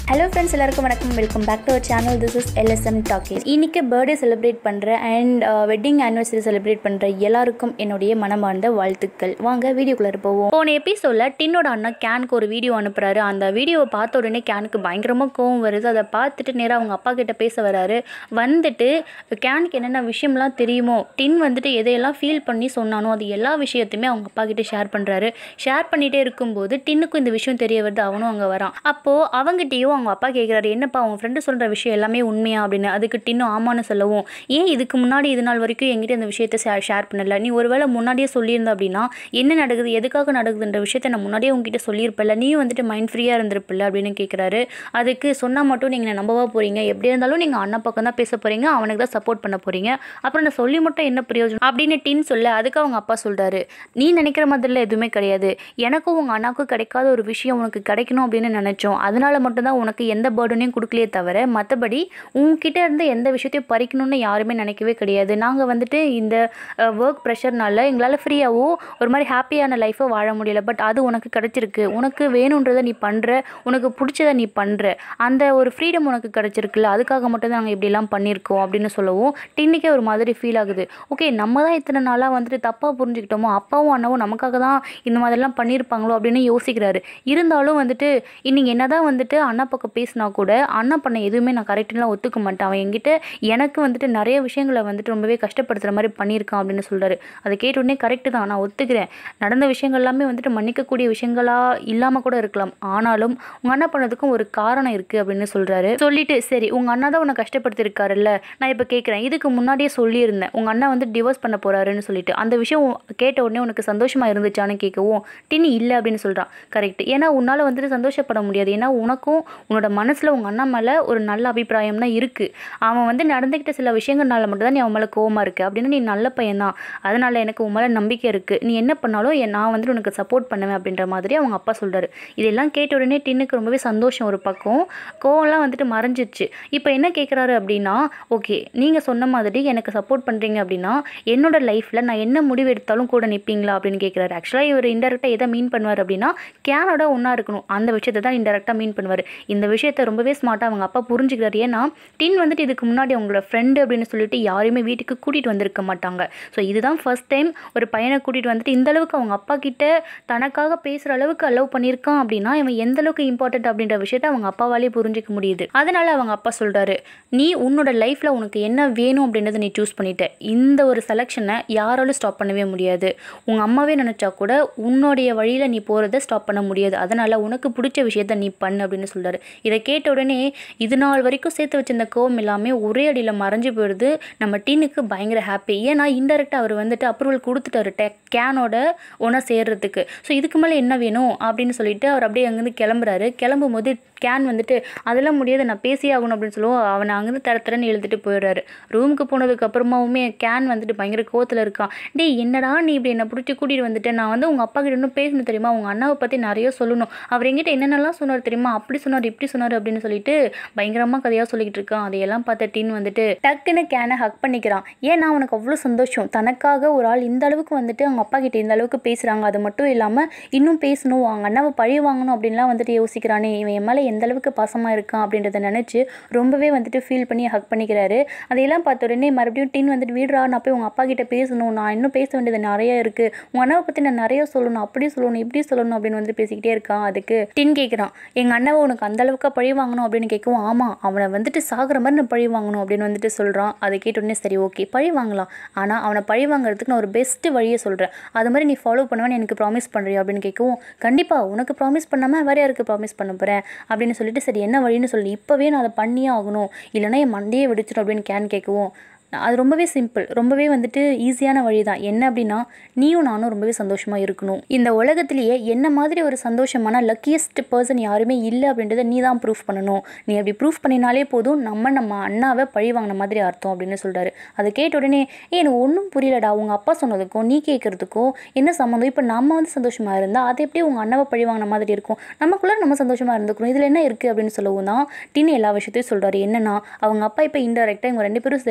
hello friends எல்லாருக்கும் வணக்கம் welcome back to our channel this is LSM talkies இன்னைக்கு birthday celebrate பண்ணுற and wedding anniversary celebrate பண்ணுற எல்லாருக்கும் என்னுடைய மனமார்ந்த வாழ்த்துக்கள் வாங்க வீடியோக்குள்ளே போவோம் போன எபிசோடில் டின்னோட அண்ணா கேனுக்கு ஒரு வீடியோ அனுப்புறாரு அந்த வீடியோவை பார்த்த உடனே கேனுக்கு பயங்கரமாக கோவம் வருது அதை பார்த்துட்டு நேராக அவங்க அப்பா கிட்ட பேச வராரு வந்துட்டு கேனுக்கு என்னென்ன விஷயம்லாம் தெரியுமோ டின் வந்துட்டு எதையெல்லாம் ஃபீல் பண்ணி சொன்னானோ அது எல்லா விஷயத்தையுமே அவங்க அப்பா கிட்ட ஷேர் பண்ணுறாரு ஷேர் பண்ணிகிட்டே இருக்கும்போது டின்னுக்கும் இந்த விஷயம் தெரிய வருது அவனும் அங்கே வரான் அப்போது அவங்ககிட்டயும் அவங்க அப்பா கேட்குறாரு என்னப்பா அவங்க ஃப்ரெண்டு சொல்கிற விஷயம் எல்லாமே உண்மையா அப்படின்னு அதுக்கு டின்னும் ஆமான்னு சொல்லவும் ஏன் இதுக்கு முன்னாடி இது நாள் வரைக்கும் என்கிட்ட இந்த விஷயத்தை ஷேர் ஷேர் பண்ணல நீ ஒருவேளை முன்னாடியே சொல்லியிருந்த அப்படின்னா என்ன நடக்குது எதுக்காக நடக்குதுன்ற விஷயத்தை நான் முன்னாடியே உங்ககிட்ட சொல்லியிருப்பல நீயும் வந்துட்டு மைண்ட் ஃப்ரீயாக இருந்திருப்பில்ல அப்படின்னு கேட்குறாரு அதுக்கு சொன்னால் மட்டும் நீங்கள் நம்பவா போகிறீங்க எப்படி இருந்தாலும் நீங்கள் அண்ணா பக்கம் தான் பேச போகிறீங்க அவனுக்கு தான் சப்போர்ட் பண்ண போகிறீங்க அப்புறம் நான் சொல்லி மட்டும் என்ன பிரயோஜனம் அப்படின்னு டின் சொல்ல அதுக்கு அவங்க அப்பா சொல்கிறாரு நீ நினைக்கிற மாதிரிலாம் எதுவுமே கிடையாது எனக்கும் உங்கள் அண்ணாவுக்கும் கிடைக்காத ஒரு விஷயம் உனக்கு கிடைக்கணும் அப்படின்னு நினச்சோம் அதனால மட்டும்தான் உனக்கு எந்த பேர்டனையும் கொடுக்கலையே தவிர மற்றபடி உங்ககிட்ட இருந்து எந்த விஷயத்தையும் பறிக்கணும்னு யாருமே நினைக்கவே கிடையாது நாங்கள் வந்துட்டு இந்த ஒர்க் ப்ரெஷர்னால எங்களால் ஃப்ரீயாகவோ ஒரு மாதிரி ஹாப்பியான லைஃப்பை வாழ முடியல பட் அது உனக்கு கிடைச்சிருக்கு உனக்கு வேணுன்றதை நீ பண்ணுற உனக்கு பிடிச்சதை நீ பண்ணுற அந்த ஒரு ஃப்ரீடம் உனக்கு கிடைச்சிருக்குல்ல அதுக்காக மட்டும் தான் நாங்கள் இப்படிலாம் பண்ணியிருக்கோம் அப்படின்னு சொல்லவும் டின்னிக்கே ஒரு மாதிரி ஃபீல் ஆகுது ஓகே நம்ம தான் இத்தனை நாளாக வந்துட்டு தப்பாக புரிஞ்சுக்கிட்டோமோ அப்பாவும் அண்ணாவும் நமக்காக தான் இந்த மாதிரிலாம் பண்ணியிருப்பாங்களோ அப்படின்னு யோசிக்கிறாரு இருந்தாலும் வந்துட்டு இன்னைக்கு என்ன தான் வந்துட்டு அண்ணா பக்கம் பேசினா கூட அண்ணா பண்ண எதுவுமே நான் கரெக்டுலாம் ஒத்துக்க மாட்டேன் அவன் என்கிட்ட எனக்கு வந்துட்டு நிறைய விஷயங்களை வந்துட்டு ரொம்பவே கஷ்டப்படுத்துகிற மாதிரி பண்ணியிருக்கான் அப்படின்னு சொல்கிறாரு அதை கேட்ட உடனே கரெக்டு தான் நான் ஒத்துக்கிறேன் நடந்த விஷயங்கள் எல்லாமே வந்துட்டு மன்னிக்கக்கூடிய விஷயங்களாக இல்லாமல் கூட இருக்கலாம் ஆனாலும் உங்கள் அண்ணா பண்ணதுக்கும் ஒரு காரணம் இருக்குது அப்படின்னு சொல்கிறாரு சொல்லிட்டு சரி உங்கள் அண்ணா தான் உன்னை கஷ்டப்படுத்திருக்காருல்ல நான் இப்போ கேட்குறேன் இதுக்கு முன்னாடியே சொல்லியிருந்தேன் உங்கள் அண்ணா வந்து டிவோர்ஸ் பண்ண போகிறாருன்னு சொல்லிட்டு அந்த விஷயம் கேட்ட உடனே உனக்கு சந்தோஷமாக இருந்துச்சான்னு கேட்கவும் டினி இல்லை அப்படின்னு சொல்கிறான் கரெக்ட் ஏன்னா உன்னால் வந்துட்டு சந்தோஷப்பட முடியாது ஏன்னா உனக்கும் உன்னோட மனசில் உங்கள் அண்ணா மேலே ஒரு நல்ல அபிப்பிராயம் தான் இருக்குது அவன் வந்து நடந்துக்கிட்ட சில விஷயங்கள்னால மட்டும் தான் நீ அவன் மேலே கோவமாக இருக்குது அப்படின்னு நீ நல்ல பையன்தான் அதனால் எனக்கு உன் மேலே நம்பிக்கை இருக்குது நீ என்ன பண்ணாலும் என் நான் வந்துட்டு உனக்கு சப்போர்ட் பண்ணுவேன் அப்படின்ற மாதிரி அவங்க அப்பா சொல்கிறாரு இதெல்லாம் கேட்ட உடனே டின்னுக்கு ரொம்பவே சந்தோஷம் ஒரு பக்கம் கோவம்லாம் வந்துட்டு மறைஞ்சிருச்சு இப்போ என்ன கேட்குறாரு அப்படின்னா ஓகே நீங்கள் சொன்ன மாதிரி எனக்கு சப்போர்ட் பண்ணுறீங்க அப்படின்னா என்னோட லைஃப்பில் நான் என்ன முடிவு எடுத்தாலும் கூட நிற்பீங்களா அப்படின்னு கேட்குறாரு ஆக்சுவலாக இவர் இன்டெரக்டாக எதை மீன் பண்ணுவார் அப்படின்னா கேனோட ஒன்றா இருக்கணும் அந்த விஷயத்தை தான் இன்டெரக்டாக மீன் பண்ணுவார் இந்த விஷயத்தை ரொம்பவே ஸ்மார்ட்டாக அவங்க அப்பா புரிஞ்சுக்கிறாரு ஏன்னா டின் வந்துட்டு இதுக்கு முன்னாடி அவங்களோட ஃப்ரெண்டு அப்படின்னு சொல்லிட்டு யாரையுமே வீட்டுக்கு கூட்டிகிட்டு வந்திருக்க மாட்டாங்க ஸோ இதுதான் ஃபர்ஸ்ட் டைம் ஒரு பையனை கூட்டிகிட்டு வந்துட்டு இந்த அளவுக்கு அவங்க அப்பா கிட்ட தனக்காக பேசுகிற அளவுக்கு அலோவ் பண்ணியிருக்கான் அப்படின்னா இவன் எந்த அளவுக்கு இம்பார்ட்டன்ட் அப்படின்ற விஷயத்த அவங்க அப்பாவாலே புரிஞ்சிக்க முடியுது அதனால அவங்க அப்பா சொல்கிறாரு நீ உன்னோட லைஃப்பில் உனக்கு என்ன வேணும் அப்படின்றத நீ சூஸ் பண்ணிட்ட இந்த ஒரு செலெக்ஷனை யாராலும் ஸ்டாப் பண்ணவே முடியாது உங்கள் அம்மாவே நினச்சா கூட உன்னுடைய வழியில் நீ போகிறத ஸ்டாப் பண்ண முடியாது அதனால் உனக்கு பிடிச்ச விஷயத்த நீ பண்ணு அப்படின்னு சொல்கிறாரு இதை கேட்ட உடனே இது நாள் வரைக்கும் சேர்த்து வச்சிருந்த கோவம் எல்லாமே ஒரே அடியில் மறைஞ்சு போயிடுது நம்ம டீனுக்கு பயங்கர ஹாப்பி ஏன்னா இன்டெரக்டாக அவர் வந்துட்டு அப்ரூவல் கொடுத்துட்டாரு டே கேனோட ஒன்றா சேர்றதுக்கு ஸோ இதுக்கு மேலே என்ன வேணும் அப்படின்னு சொல்லிட்டு அவர் அப்படியே அங்கேருந்து கிளம்புறாரு கிளம்பும் போது கேன் வந்துட்டு அதெல்லாம் முடியாது நான் பேசியே ஆகணும் அப்படின்னு சொல்லுவோம் அவனை அங்கேருந்து தர தரன்னு எழுதிட்டு போயிடுறாரு ரூமுக்கு போனதுக்கு அப்புறமாவுமே கேன் வந்துட்டு பயங்கர கோவத்தில் இருக்கான் டேய் என்னடா நீ இப்படி என்னை பிடிச்சி கூட்டிகிட்டு வந்துட்டு நான் வந்து உங்கள் அப்பா கிட்ட இன்னும் பேசணும் தெரியுமா உங்கள் அண்ணாவை பற்றி நிறைய சொல்லணும் அவர் எங்கிட்ட என்னென்னலாம் சொன்னார் தெரியுமா அப்படி சொன்னார் இப்படி சொன்னார் அப்படின்னு சொல்லிட்டு பயங்கரமாக கதையாக சொல்லிக்கிட்டு இருக்கான் அதையெல்லாம் பார்த்த டீன் வந்துட்டு டக்குன்னு கேனை ஹக் பண்ணிக்கிறான் ஏன்னா அவனுக்கு அவ்வளோ சந்தோஷம் தனக்காக ஒரு ஆள் இந்த அளவுக்கு வந்துட்டு அவங்க அப்பா கிட்ட இந்த அளவுக்கு பேசுகிறாங்க அது மட்டும் இல்லாமல் இன்னும் பேசணும் அவங்க அண்ணாவை பழி வாங்கணும் அப்படின்லாம் வந்துட்டு யோசிக்கிறானே இவன் என் மேலே எந்த அளவுக்கு பாசமாக இருக்கான் அப்படின்றத நினச்சி ரொம்பவே வந்துட்டு ஃபீல் பண்ணி ஹக் பண்ணிக்கிறாரு அதையெல்லாம் பார்த்த உடனே மறுபடியும் டின் வந்துட்டு வீடுறா நான் போய் உங்கள் அப்பா கிட்ட பேசணும் நான் இன்னும் பேச வேண்டியது நிறைய இருக்குது உங்கள் அண்ணாவை பற்றி நான் நிறைய சொல்லணும் அப்படி சொல்லணும் இப்படி சொல்லணும் அப்படின்னு வந்து பேசிக்கிட்டே இருக்கான் அதுக்கு டின் கேட்குறான் எங்கள் அண்ணாவை உனக்கு அந்த அளவுக்கு பழி வாங்கணும் அப்படின்னு கேட்கவும் ஆமாம் அவனை வந்துட்டு சாகிற மாதிரி நான் பழி வாங்கணும் அப்படின்னு வந்துட்டு சொல்கிறான் அதை கேட்ட உடனே சரி ஓகே பழி வாங்கலாம் ஆனால் அவனை பழி வாங்குறதுக்கு நான் ஒரு பெஸ்ட்டு வழியை சொல்கிறேன் அது மாதிரி நீ ஃபாலோ பண்ணுவேன்னு எனக்கு ப்ராமிஸ் பண்ணுறியா அப்படின்னு கேட்கவும் கண்டிப்பாக உனக்கு ப்ராமிஸ் பண்ணாமல் வேறு யாருக்கு ப்ராமிஸ் பண்ண போகிறேன் அப்படின்னு சொல்லிட்டு சரி என்ன வழின்னு சொல்லி இப்போவே நான் அதை பண்ணியே ஆகணும் இல்லைனா என் மண்டையே வெடிச்சிடும் அப்படின்னு கேன் கேட்கவும் அது ரொம்பவே சிம்பிள் ரொம்பவே வந்துட்டு ஈஸியான வழி தான் என்ன அப்படின்னா நீயும் நானும் ரொம்பவே சந்தோஷமாக இருக்கணும் இந்த உலகத்திலேயே என்ன மாதிரி ஒரு சந்தோஷமான லக்கியஸ்ட் பர்சன் யாருமே இல்லை அப்படின்றத நீ தான் ப்ரூஃப் பண்ணணும் நீ அப்படி ப்ரூஃப் பண்ணினாலே போதும் நம்ம நம்ம அண்ணாவை பழி வாங்கின மாதிரி அர்த்தம் அப்படின்னு சொல்கிறாரு அதை கேட்ட உடனே ஏ எனக்கு ஒன்றும் புரியலடா உங்கள் அப்பா சொன்னதுக்கும் நீ கேட்குறதுக்கும் என்ன சம்மந்தம் இப்போ நம்ம வந்து சந்தோஷமாக இருந்தால் அது எப்படி உங்கள் அண்ணாவை பழி வாங்கின மாதிரி இருக்கும் நமக்குள்ளே நம்ம சந்தோஷமாக இருந்துக்கணும் இதில் என்ன இருக்குது அப்படின்னு சொல்லவும் தான் டின்னு எல்லா விஷயத்தையும் சொல்கிறாரு என்னன்னா அவங்க அப்பா இப்போ இன்டெரக்டாக இவங்க ரெண்டு பேரும் சேர்றதுக்கு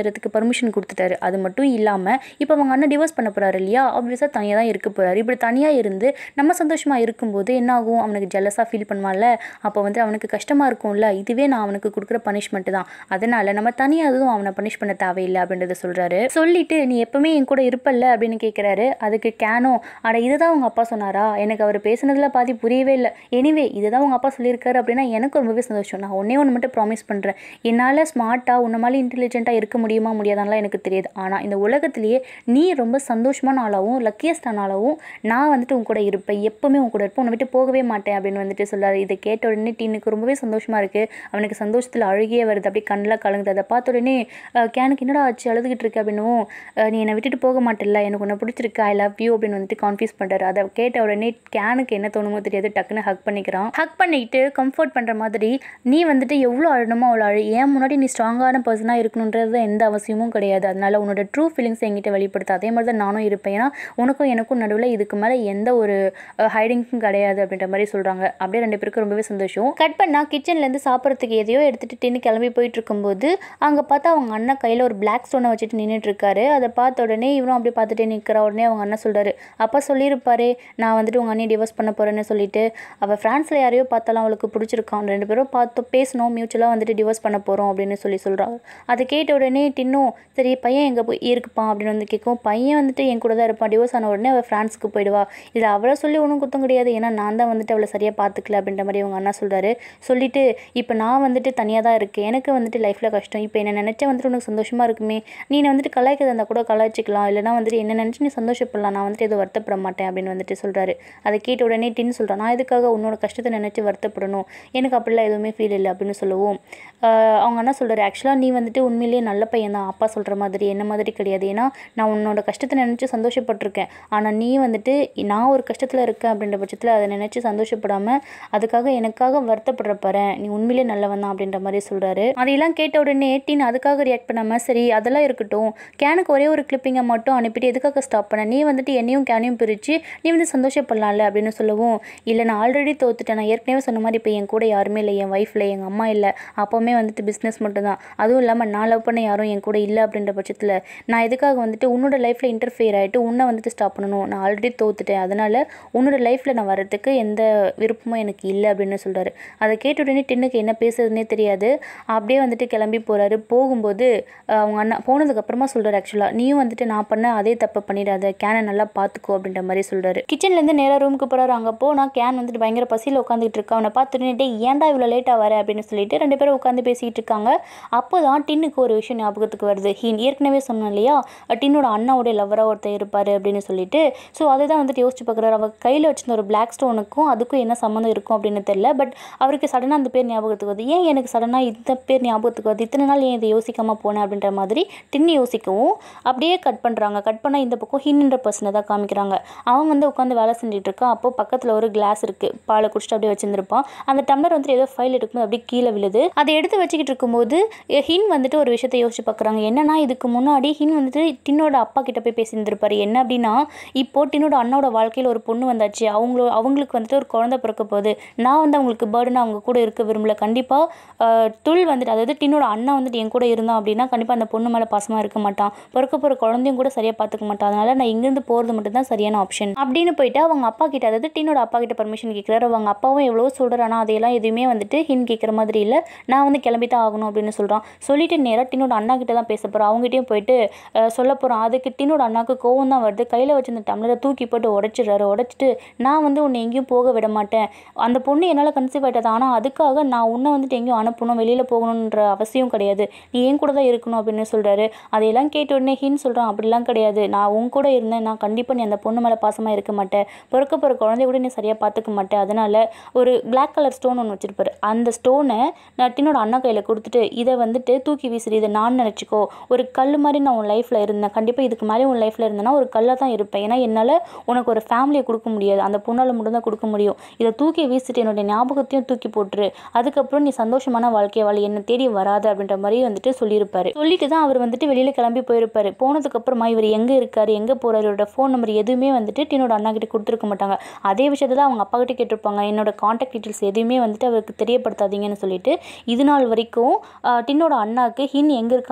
பர்மிஷன் கொடுத்துட்டாரு அது மட்டும் இல்லாமல் இப்போ அவங்க அண்ணன் டிவோர்ஸ் பண்ண போகிறாரு இல்லையா ஆப்வியஸாக தனியாக தான் இருக்க போகிறாரு இப்படி தனியாக இருந்து நம்ம சந்தோஷமாக இருக்கும்போது என்ன ஆகும் அவனுக்கு ஜெல்லஸாக ஃபீல் பண்ணுவான்ல அப்போ வந்து அவனுக்கு கஷ்டமாக இருக்கும்ல இதுவே நான் அவனுக்கு கொடுக்குற பனிஷ்மெண்ட் தான் அதனால் நம்ம தனியாக எதுவும் அவனை பனிஷ் பண்ண தேவையில்லை அப்படின்றத சொல்கிறாரு சொல்லிட்டு நீ எப்பவுமே என் கூட இருப்பல்ல அப்படின்னு கேட்குறாரு அதுக்கு கேனோ அட இதுதான் உங்கள் அப்பா சொன்னாரா எனக்கு அவர் பேசுனதில் பாதி புரியவே இல்லை எனிவே இதுதான் உங்கள் அப்பா சொல்லியிருக்காரு அப்படின்னா எனக்கு ரொம்பவே சந்தோஷம் நான் ஒன்றே ஒன்று மட்டும் ப்ராமிஸ் பண்ணுறேன் என்னால் ஸ்மார்ட்டாக உன்ன மாதிரி இன்டெலிஜென்ட்டாக இருக்க முடியுமா முடியாதான்லாம் எனக்கு தெரியாது ஆனால் இந்த உலகத்திலேயே நீ ரொம்ப சந்தோஷமான ஆளாகவும் லக்கியஸ்டான ஆளாகவும் நான் வந்துட்டு உன் கூட இருப்பேன் எப்போவுமே உன் கூட இருப்பேன் உன்னை விட்டு போகவே மாட்டேன் அப்படின்னு வந்துட்டு சொல்றாரு இதை கேட்ட உடனே டீனுக்கு ரொம்பவே சந்தோஷமாக இருக்குது அவனுக்கு சந்தோஷத்தில் அழுகியே வருது அப்படியே கண்ணில் கலங்குது அதை பார்த்த உடனே அஹ், கேனுக்கு என்னடா ஆச்சு அழுதுகிட்டு இருக்கு அப்படின்னும் அஹ், நீ என்னை விட்டுட்டு போக மாட்டேல்ல எனக்கு உன்னை பிடிச்சிருக்கு ஐ லவ் யூ அப்படின்னு வந்துட்டு கான்ஃபியூஸ் பண்ணுறாரு அதை கேட்ட உடனே கேனுக்கு என்ன தோணுமோ தெரியாது டக்குன்னு ஹக் பண்ணிக்கிறான் ஹக் பண்ணிக்கிட்டு கம்ஃபர்ட் பண்ணுற மாதிரி நீ வந்துட்டு எவ்வளோ அழணுமோ அவ்வளோ அழு ஏன் முன்னாடி நீ ஸ்ட்ராங்கான பர்சனாக இருக்கணுன்றது எந்த அவசியமும் கிடையாது அதனால உன்னோட ட்ரூ ஃபீலிங்ஸ் என்கிட்ட வெளிப்படுத்த அதே மாதிரி தான் நானும் இருப்பேன் ஏன்னா உனக்கும் எனக்கும் நடுவில் இதுக்கு மேலே எந்த ஒரு ஹைடிங்க்கும் கிடையாது அப்படின்ற மாதிரி சொல்கிறாங்க அப்படியே ரெண்டு பேருக்கும் ரொம்பவே சந்தோஷம் கட் பண்ணால் கிச்சன்லேருந்து சாப்பிட்றதுக்கு எதையோ எடுத்துகிட்டு டின்னு கிளம்பி போயிட்டு இருக்கும்போது அங்கே பார்த்தா அவங்க அண்ணன் கையில் ஒரு பிளாக் ஸ்டோனை வச்சுட்டு நின்றுட்டு இருக்காரு அதை பார்த்த உடனே இவரும் அப்படி பார்த்துட்டே நிற்கிற உடனே அவங்க அண்ணன் சொல்கிறாரு அப்பா சொல்லியிருப்பாரே நான் வந்துட்டு உங்கள் அண்ணியை டிவோர்ஸ் பண்ண போகிறேன்னு சொல்லிட்டு அவள் ஃப்ரான்ஸில் யாரையோ பார்த்தாலும் அவளுக்கு பிடிச்சிருக்கான் ரெண்டு பேரும் பார்த்து பேசணும் மியூச்சுவலாக வந்துட்டு டிவோர்ஸ் பண்ண போகிறோம் அப்படின்னு சொல்லி சொல்கிறாங்க அதை கேட்ட உடனே டின்னும் சரி பையன் எங்கே போய் இருக்குப்பான் அப்படின்னு வந்து கேட்கும் பையன் வந்துட்டு என் கூட தான் இருப்பான் டிவோர்ஸ் ஆன உடனே அவள் ஃப்ரான்ஸுக்கு போயிடுவா இதில் அவளை சொல்லி ஒன்றும் குத்தம் கிடையாது ஏன்னா நான் தான் வந்துட்டு அவளை சரியாக பார்த்துக்கல அப்படின்ற மாதிரி அவங்க அண்ணா சொல்கிறாரு சொல்லிட்டு இப்போ நான் வந்துட்டு தனியாக தான் இருக்கேன் எனக்கு வந்துட்டு லைஃப்பில் கஷ்டம் இப்போ என்ன நினச்சா வந்துட்டு உனக்கு சந்தோஷமாக இருக்குமே நீ என்னை வந்துட்டு கலாய்க்கிறதா இருந்தால் கூட கலாய்ச்சிக்கலாம் இல்லைனா வந்துட்டு என்ன நினச்சி நீ சந்தோஷப்படலாம் நான் வந்துட்டு எதுவும் வருத்தப்பட மாட்டேன் அப்படின்னு வந்துட்டு சொல்கிறாரு அதை கேட்ட உடனே டின்னு சொல்கிறான் நான் எதுக்காக உன்னோட கஷ்டத்தை நினச்சி வருத்தப்படணும் எனக்கு அப்படிலாம் எதுவுமே ஃபீல் இல்லை அப்படின்னு சொல்லவும் ஆஹ் அவங்க அண்ணா சொல்கிறாரு ஆக்சுவலாக நீ வந்துட்டு உண்மையிலேயே நல்ல பையன் தான் அப்பா சொல்கிற மாதிரி என்ன மாதிரி கிடையாது ஏன்னா நான் உன்னோட கஷ்டத்தை நினச்சி சந்தோஷப்பட்டிருக்கேன் ஆனால் நீ வந்துட்டு நான் ஒரு கஷ்டத்தில் இருக்கேன் அப்படின்ற பட்சத்தில் அதை நினச்சி சந்தோஷப்படாமல் அதுக்காக எனக்காக வருத்தப்படுற பாரு நீ உண்மையிலேயே நல்லவன் தான் அப்படின்ற மாதிரி சொல்கிறாரு அதையெல்லாம் கேட்ட உடனே டீன் அதுக்காக ரியாக்ட் பண்ணாமல் சரி அதெல்லாம் இருக்கட்டும் கேனுக்கு ஒரே ஒரு கிளிப்பிங்கை மட்டும் அனுப்பிட்டு எதுக்காக ஸ்டாப் பண்ண நீ வந்துட்டு என்னையும் கேனையும் பிரித்து நீ வந்து சந்தோஷப்படலாம்ல அப்படின்னு சொல்லவும் இல்லை நான் ஆல்ரெடி தோத்துட்டேன் நான் ஏற்கனவே சொன்ன மாதிரி இப்போ என் கூட யாருமே இல்லை என் ஒய்ஃப் இல்லை எங்கள் அம்மா இல்லை அப்போவுமே வந்துட்டு பிஸ்னஸ் மட்டும்தான் அதுவும் இல்லாமல் நான் லவ் பண்ண யாரும் என் கூட இல்லை அப்படின்ற பட்சத்தில் நான் எதுக்காக வந்துட்டு உன்னோட லைஃப்பில் இன்டர்ஃபியர் ஆகிட்டு உன்னை வந்துட்டு ஸ்டாப் பண்ணணும் நான் ஆல்ரெடி தோத்துட்டேன் அதனால் உன்னோட லைஃப்பில் நான் வரதுக்கு எந்த விருப்பமும் எனக்கு இல்லை அப்படின்னு சொல்கிறாரு அதை கேட்ட உடனே டின்னுக்கு என்ன பேசுறதுனே தெரியாது அப்படியே வந்துட்டு கிளம்பி போகிறாரு போகும்போது அஹ், அவங்க அண்ணா போனதுக்கப்புறமா சொல்கிறாரு ஆக்சுவலாக நீயும் வந்துட்டு நான் பண்ண அதே தப்பை பண்ணிடாத கேனை நல்லா பார்த்துக்கோ அப்படின்ற மாதிரி சொல்கிறாரு கிச்சன்லேருந்து நேராக ரூமுக்கு போகிறாரு அங்கே போனால் கேன் வந்துட்டு பயங்கர பசியில் உட்காந்துட்டு இருக்கா அவனை பார்த்துட்டு டேய் ஏன்டா இவ்வளோ லேட்டாக வர அப்படின்னு சொல்லிட்டு ரெண்டு பேரும் உட்காந்து பேசிக்கிட்டு இருக்காங்க அப்போ தான் டின்னுக்கு ஒரு விஷயம் ஞாபகத்துக்கு வருது ஹீன் ஏற்கனவே சொன்னேன் இல்லையா டின்னோட அண்ணாவுடைய லவராக ஒருத்தர் இருப்பார் அப்படின்னு சொல்லிட்டு ஸோ அதை தான் வந்துட்டு யோசிச்சு பார்க்குறாரு அவர் கையில் வச்சிருந்த ஒரு பிளாக் ஸ்டோனுக்கும் அதுக்கும் என்ன சம்மந்தம் இருக்கும் அப்படின்னு தெரியல பட் அவருக்கு சடனாக அந்த பேர் ஞாபகத்துக்கு வருது ஏன் எனக்கு சடனாக இந்த பேர் ஞாபகத்துக்கு வருது இத்தனை நாள் ஏன் இதை யோசிக்காமல் போனேன் அப்படின்ற மாதிரி டின்னு யோசிக்கவும் அப்படியே கட் பண்ணுறாங்க கட் பண்ணால் இந்த பக்கம் ஹின்ன்ற பர்சனை தான் காமிக்கிறாங்க அவன் வந்து உட்காந்து வேலை செஞ்சுட்டு இருக்கான் அப்போ பக்கத்தில் ஒரு கிளாஸ் இருக்குது பாலை குடிச்சிட்டு அப்படியே வச்சிருந்துருப்பான் அந்த டம்ளர் வந்துட்டு ஏதோ ஃபைல் எடுக்கும்போது அப்படியே கீழே விழுது அதை எடுத்து வச்சுக்கிட்டு இருக்கும்போது எ, ஹின் வந்துட்டு ஒரு விஷயத்தை யோசிச்சு பார்க்குறாங்க என்னன்னா இதுக்கு முன்னாடி ஹின் வந்துட்டு டின்னோட அப்பா கிட்ட போய் பேசியிருந்திருப்பாரு என்ன அப்படின்னா இப்போ டின்னோட அண்ணாவோட வாழ்க்கையில் ஒரு பொண்ணு வந்தாச்சு அவங்களோ அவங்களுக்கு வந்துட்டு ஒரு குழந்தை பிறக்க போகுது நான் வந்து அவங்களுக்கு பேர்டுன்னு அவங்க கூட இருக்க விரும்பல கண்டிப்பாக துள் வந்துட்டு அதாவது டின்னோட அண்ணா வந்துட்டு என் கூட இருந்தான் அப்படின்னா கண்டிப்பாக அந்த பொண்ணு மேலே பாசமாக இருக்க மாட்டான் பிறக்க போகிற குழந்தையும் கூட சரியாக பார்த்துக்க மாட்டான் அதனால நான் இங்கேருந்து போகிறது மட்டும் தான் சரியான ஆப்ஷன் அப்படின்னு போயிட்டு அவங்க அப்பா கிட்ட அதாவது டின்னோட அப்பா கிட்ட பர்மிஷன் கேட்குறாரு அவங்க அப்பாவும் எவ்வளோ சொல்கிறாரு ஆனால் அதையெல்லாம் எதுவுமே வந்துட்டு ஹின் கேட்குற மாதிரி இல்லை நான் வந்து கிளம்பி தான் ஆகணும் அப்படின்னு சொல்கிறான் சொல்லிட்டு நேராக டின்னோட அண்ணா கிட்ட தான் பேச போகிறோம் அவங்ககிட்டயும் போயிட்டு அஹ், சொல்ல போகிறோம் அதுக்கு டின்னோட அண்ணாக்கு கோவம் தான் வருது கையில் வச்சிருந்த டம்ளரை தூக்கி போட்டு உடைச்சிடுறாரு உடைச்சிட்டு நான் வந்து உன்னை எங்கேயும் போக விட மாட்டேன் அந்த பொண்ணு என்னால் கன்சீவ் ஆகிட்டது ஆனால் அதுக்காக நான் உன்னை வந்துட்டு எங்கேயும் அனுப்பணும் வெளியில் போகணுன்ற அவசியம் கிடையாது நீ என் கூட தான் இருக்கணும் அப்படின்னு சொல்கிறாரு அதையெல்லாம் கேட்ட உடனே ஹின் சொல்கிறான் அப்படிலாம் கிடையாது நான் உன் கூட இருந்தேன் நான் கண்டிப்பாக நீ அந்த பொண்ணு மேலே பாசமாக இருக்க மாட்டேன் பிறக்க போகிற குழந்தைய கூட நீ சரியாக பார்த்துக்க மாட்டேன் அதனால் ஒரு Black கலர் ஸ்டோன் ஒன்று வச்சிருப்பாரு அந்த ஸ்டோனை நட்டினோட அண்ணா கையில் கொடுத்துட்டு இதை வந்துட்டு தூக்கி வீசுறு இதை நான் நினச்சிக்கோ ஒரு கல் மாதிரி நான் உன் லைஃப்பில் இருந்தேன் கண்டிப்பாக இதுக்கு மேலே உன் லைஃப்பில் இருந்தேன்னா ஒரு கல்லாக தான் இருப்பேன் ஏன்னா என்னால் உனக்கு ஒரு ஃபேமிலியை கொடுக்க முடியாது அந்த பொண்ணால் மட்டும் தான் கொடுக்க முடியும் இதை தூக்கி வீசிட்டு என்னுடைய ஞாபகத்தையும் தூக்கி போட்டுரு அதுக்கப்புறம் நீ சந்தோஷமான வாழ்க்கையை வாழ என்னை தேடி வராது அப்படின்ற மாதிரி வந்துட்டு சொல்லியிருப்பாரு சொல்லிட்டு தான் அவர் வந்துட்டு வெளியில் கிளம்பி போயிருப்பாரு போனதுக்கு அப்புறமா இவர் எங்கே இருக்காரு எங்கே போறாரு இவரோட ஃபோன் நம்பர் எதுவுமே வந்துட்டு டின்னோட அண்ணா கிட்ட கொடுத்துருக்க மாட்டாங்க அதே விஷயத்தை தான் அவங்க அப்பா கிட்ட கேட்டிருப்பாங்க என்னோட காண்டாக்ட் டீட்டெயில்ஸ் எதுவுமே வந்துட்டு அவருக்கு தெரியப்படுத்தாதீங்கன்னு சொல்லிட்டு இது நாள் வரைக்கும் ஆஹ், டின்னோட அண்ணாக்கு ஹின் எங்கே இருக்கா அப்படின்ற விஷயம்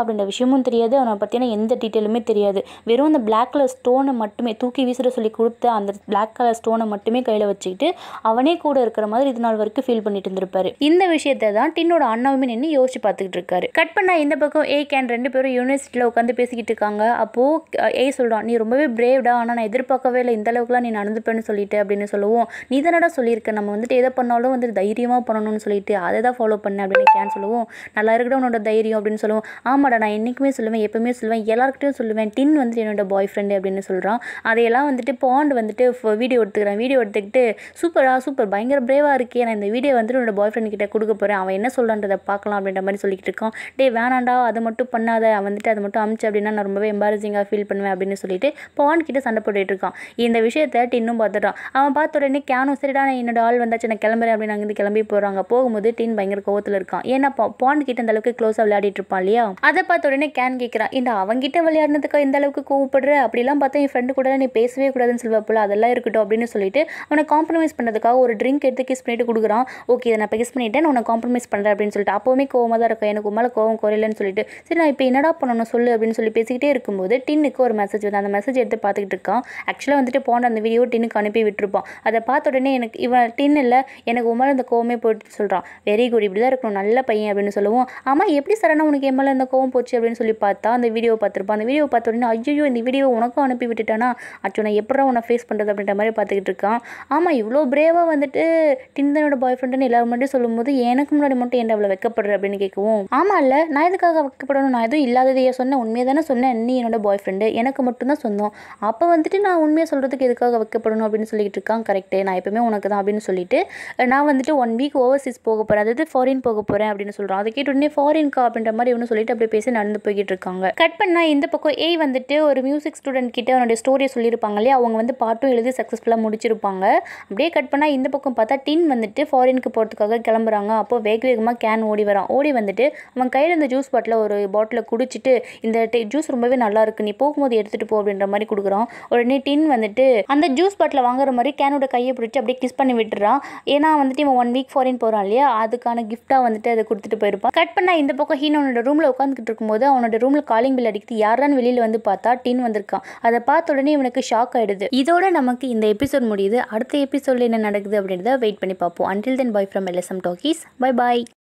விஷயமும் தெரியாது அவனை பற்றின எந்த டீட்டெயிலுமே தெரியாது வெறும் அந்த பிளாக் கலர் ஸ்டோனை மட்டுமே தூக்கி வீசுற சொல்லி கொடுத்த அந்த பிளாக் கலர் ஸ்டோனை மட்டுமே கையில் வச்சுக்கிட்டு அவனே கூட இருக்கிற மாதிரி இது நாள் வரைக்கும் ஃபீல் பண்ணிட்டு இருந்திருப்பாரு இந்த விஷயத்தை தான் டின்னோட அண்ணாவுமே நின்று யோசிச்சு பார்த்துக்கிட்டு இருக்காரு கட் பண்ணா இந்த பக்கம் ஏ கேன் ரெண்டு பேரும் யூனிவர்சிட்டியில் உட்காந்து பேசிக்கிட்டு இருக்காங்க அப்போது ஏ சொல்கிறான் நீ ரொம்பவே பிரேவ்டா ஆனால் நான் எதிர்பார்க்கவே இல்லை இந்த அளவுக்குலாம் நீ நடந்துப்பேன்னு சொல்லிட்டு அப்படின்னு சொல்லுவோம் நீ தானடா சொல்லியிருக்க நம்ம வந்துட்டு எதை பண்ணாலும் வந்து தைரியமாக பண்ணணும்னு சொல்லிட்டு அதை தான் ஃபாலோ பண்ணேன் அப்படின்னு கேன் சொல்லுவோம் நல்லா இருக்கட்டும் உன்னோட தைரியம் அப்படின்னு சொல்லுவோம் ஆமாடா நான் என்றைக்குமே சொல்லுவேன் எப்பவுமே சொல்லுவேன் எல்லாருக்கிட்டையும் சொல்லுவேன் டின் வந்துட்டு என்னோட பாய் ஃப்ரெண்டு அப்படின்னு சொல்கிறான் அதையெல்லாம் வந்துட்டு பாண்ட் வந்துட்டு வீடியோ எடுத்துக்கிறேன் வீடியோ எடுத்துக்கிட்டு சூப்பரா சூப்பர் பயங்கர பிரேவாக இருக்கே நான் இந்த வீடியோ வந்துட்டு என்னோட பாய் ஃப்ரெண்ட் கிட்ட கொடுக்க போகிறேன் அவன் என்ன சொல்கிறான்றதை பார்க்கலாம் அப்படின்ற மாதிரி சொல்லிக்கிட்டு இருக்கான் டே வேணாண்டா அதை மட்டும் பண்ணாத அவன் வந்துட்டு அதை மட்டும் அமிச்சு அப்படின்னா நான் ரொம்பவே எம்பாரசிங்காக ஃபீல் பண்ணுவேன் அப்படின்னு சொல்லிட்டு பாண்ட் கிட்ட சண்டை போட்டுட்டு இருக்கான் இந்த விஷயத்த டின்னும் பார்த்துட்டான் அவன் பார்த்த உடனே கேனும் சரிடா நான் என்னோட ஆள் வந்தாச்சு நான் கிளம்புறேன் அப்படின்னு அங்கேருந்து கிளம்பி போகிறாங்க போகும்போது டின் பயங்கர கோவத்தில் இருக்கான் ஏன்னா பா- பாண்ட் கிட்ட அந்த அளவுக்கு க்ளோஸாக விளையாடிட்டு இருப்பான் இல்லையா அதை பார்த்த உடனே கேன் கேட்குறான் இந்த அவங்கிட்ட விளையாடினதுக்கு இந்த அளவுக்கு கோவப்படுற அப்படிலாம் பார்த்தா என் ஃப்ரெண்டு கூட நீ பேசவே கூடாதுன்னு சொல்லுவாப்புல அதெல்லாம் இருக்கட்டும் அப்படின்னு சொல்லிட்டு அவனை காம்ப்ரமைஸ் பண்ணுறதுக்காக ஒரு ட்ரிங்க் எடுத்து கிஸ் பண்ணிட்டு கொடுக்குறான் ஓகே இதை நான் இப்போ கிஸ் பண்ணிட்டேன் நான் உன்னை காம்ப்ரமைஸ் பண்ணுறேன் அப்படின்னு சொல்லிட்டு அப்போவுமே கோவமாக தான் இருக்கும் எனக்கு மேலே கோவம் குறையலன்னு சொல்லிட்டு சரி நான் இப்போ என்னடா பண்ணணும் சொல்லு அப்படின்னு சொல்லி பேசிக்கிட்டே இருக்கும்போது டின்னுக்கு ஒரு மெசேஜ் வந்து அந்த மெசேஜ் எடுத்து பார்த்துக்கிட்டு இருக்கான் ஆக்சுவலாக வந்துட்டு போன அந்த வீடியோ டின்னுக்கு அனுப்பி விட்டுருப்பான் அதை பார்த்த உடனே எனக்கு இவன் டின் இல்லை எனக்கு உன் மேலே இந்த கோவமே போயிட்டு சொல்கிறான் வெரி குட் இப்படி தான் இருக்கணும் நல்ல பையன் அப்படின்னு சொல்லுவோம் ஆமாம் எப்படி சரணா உனக்கு என் மேலே இந்த கோவம் போச்சு அப்படின்னு சொல்லி பார்த்தா அந்த வீடியோ பார்த்துருப்பான் அந்த வீடியோ பார்த்த உடனே ஐயோ இந்த வீடியோ உனக்கும் அனுப்பி விட்டுட்டானா அச்சோ நான் எப்படா உன்னை ஃபேஸ் பண்ணுறது அப்படின்ற மாதிரி பார்த்துக்கிட்டு இருக்கான் ஆமாம் இவ்வளோ பிரேவாக வந்துட்டு டிந்தனோட பாய் ஃப்ரெண்டுன்னு எல்லாரும் மட்டும் சொல்லும்போது எனக்கு முன்னாடி மட்டும் என்ன அவ்வளோ வைக்கப்படுற அப்படின்னு கேட்கவும் ஆமாம் இல்லை நான் எதுக்காக வைக்கப்படணும் நான் எதுவும் இல்லாததையே சொன்னேன் உண்மையை தானே சொன்னேன் நீ என்னோட பாய் ஃப்ரெண்டு எனக்கு மட்டும்தான் சொந்தம் அப்போ வந்துட்டு நான் உண்மையை சொல்கிறதுக்கு எதுக்காக வைக்கப்படணும் அப்படின்னு சொல்லிட்டு இருக்கான் கரெக்டு நான் எப்பவுமே உனக்கு தான் அப்படின்னு சொல்லிட்டு நான் வந்துட்டு ஒன் வீக் ஓவர்சீஸ் போக போகிறேன் அதாவது ஃபாரின் போக போகிறேன் அப்படின்னு சொல்கிறான் அதை கேட்ட உடனே ஃபாரின்கா அப்படின்ற மாதிரி இவனு சொல்லிட்டு அப்படியே பேசி நடந்து போய்கிட்டு இருக்காங்க கட் பண்ணால் இந்த பக்கம் ஏய் வந்துட்டு ஒரு மியூசிக் ஸ்டூடெண்ட் கிட்ட அவனுடைய ஸ்டோரியை சொல்லியிருப்பாங்க இல்லையா அவங்க வந்து பாட்டும் எழுதி சக்ஸஸ்ஃபுல்லாக முடிச்சிருப்பாங்க அப்படியே கட் பண்ணால் இந்த பக்கம் பார்த்தா டின் வந்துட்டு ஃபாரினுக்கு போகிறதுக்காக கிளம்புறாங்க அப்போ வேக வேகமாக கேன் ஓடி வரான் ஓடி வந்துட்டு அவன் கையில் இந்த ஜூஸ் பாட்டில் ஒரு பாட்டில் குடிச்சிட்டு இந்த ஜூஸ் ரொம்பவே நல்லா இருக்கு நீ போகும்போது எடுத்துகிட்டு போ அப்படின்ற மாதிரி கொடுக்குறான் உடனே டின் வந்துட்டு அந்த ஜூஸ் பாட்டில் வாங்குற மாதிரி கேனோட கையை பிடிச்சி அப்படியே கிஸ் பண்ணி விட்டுறான் ஏன்னா வந்துட்டு இவன் ஒன் வீக் ஃபாரின் போகிறான் இல்லையா அதுக்கான கிஃப்ட்டாக வந்துட்டு அதை கொடுத்துட்டு போயிருப்பான் கட் பண்ணால் இந்த பக்கம் ஹீன் அவனோட ரூமில் உட்காந்துக்கிட்டு இருக்கும்போது அவனோட ரூமில் காலிங் பில் அடிக்குது யாரான்னு வெளியில் வந்து பார்த்தா டின் வந்திருக்கான் அதை பார்த்த உடனே இவனுக்கு ஷாக் ஆயிடுது இதோட நமக்கு இந்த எபிசோட் முடியுது அடுத்த எபிசோடில் என்ன நடக்குது அப்படின்றத வெயிட் பண்ணி பார்ப்போம் until then bye from LSM talkies bye bye